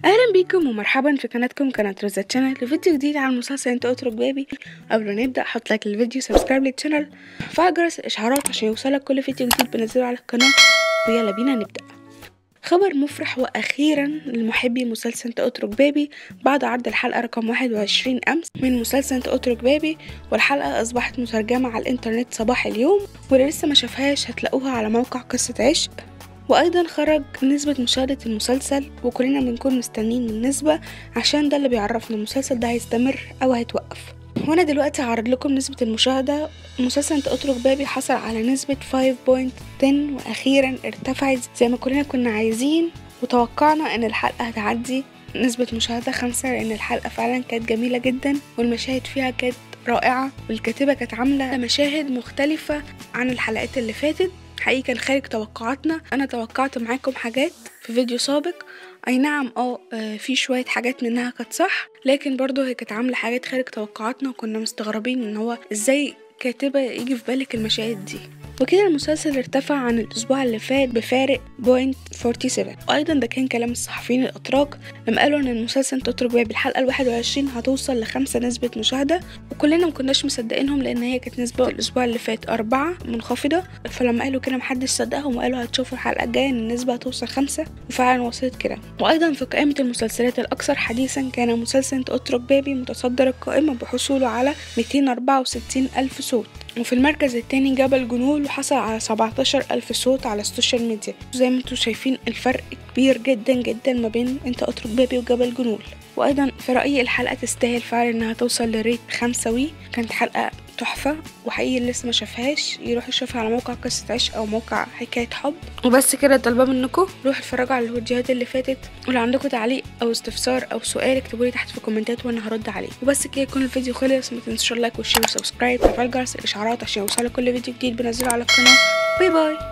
اهلا بيكم ومرحبا في قناتكم قناه روزا تشانل لفيديو جديد عن مسلسل انت اترك بابي قبل ما نبدا حط لايك للفيديو سبسكرايب للشانل وفعل جرس الاشعارات عشان يوصلك كل فيديو جديد بنزله على القناه ويلا بينا نبدا خبر مفرح واخيرا لمحبي مسلسل انت اترك بابي بعد عرض الحلقه رقم 21 امس من مسلسل انت اترك بابي والحلقه اصبحت مترجمه على الانترنت صباح اليوم واللي لسه ما شافهاش هتلاقوها على موقع قصه عشق وايضا خرج نسبة مشاهدة المسلسل وكلنا بنكون مستنين النسبة عشان ده اللي بيعرفنا المسلسل ده هيستمر او هيتوقف وانا دلوقتي هعرض لكم نسبة المشاهدة مسلسل انت اترك بابي حصل على نسبة 5.10 واخيرا ارتفعت زي ما كلنا كنا عايزين وتوقعنا ان الحلقة هتعدي نسبة مشاهدة خمسة لأن الحلقة فعلا كانت جميلة جدا والمشاهد فيها كانت رائعة والكاتبة كانت عاملة مشاهد مختلفة عن الحلقات اللي فاتت حقيقي كان خارج توقعاتنا انا توقعت معاكم حاجات في فيديو سابق اي نعم اه في شويه حاجات منها كانت صح لكن برضه هي كانت عامله حاجات خارج توقعاتنا وكنا مستغربين ان هو ازاي كاتبه يجي في بالك المشاهد دي وكده المسلسل ارتفع عن الأسبوع اللي فات بفارق بوينت 47 وأيضا ده كان كلام الصحفيين الأتراك لما قالوا إن المسلسل تترك باب الحلقة الواحد وعشرين هتوصل لخمسة نسبة مشاهدة وكلنا مكناش مصدقينهم لأن هي كانت نسبة الأسبوع اللي فات أربعة منخفضة فلما قالوا كده محدش صدقهم وقالوا هتشوفوا الحلقة الجاية إن النسبة هتوصل خمسة وفعلا وصلت كده وأيضا في قائمة المسلسلات الأكثر حديثا كان مسلسل تترك بابي متصدر القائمة بحصوله على 264 ألف صوت وفي المركز التاني جبل جنول وحصل على 17 ألف صوت على السوشيال ميديا زي ما انتوا شايفين الفرق كبير جدا جدا ما بين انت اترك بابي وجبل جنول وايضا في رأيي الحلقة تستاهل فعلا انها توصل لريت خمسة وي كانت حلقة تحفة وحقيقي اللي لسه ما شافهاش يروح يشوفها على موقع قصة عشق أو موقع حكاية حب وبس كده طالبة منكم روحوا اتفرجوا على الفيديوهات اللي فاتت ولو عندكم تعليق أو استفسار أو سؤال اكتبولي تحت في الكومنتات وأنا هرد عليه وبس كده يكون الفيديو خلص ما تنسوش اللايك والشير والسبسكرايب وتفعيل جرس الإشعارات عشان يوصلك كل فيديو جديد بنزله على القناة باي باي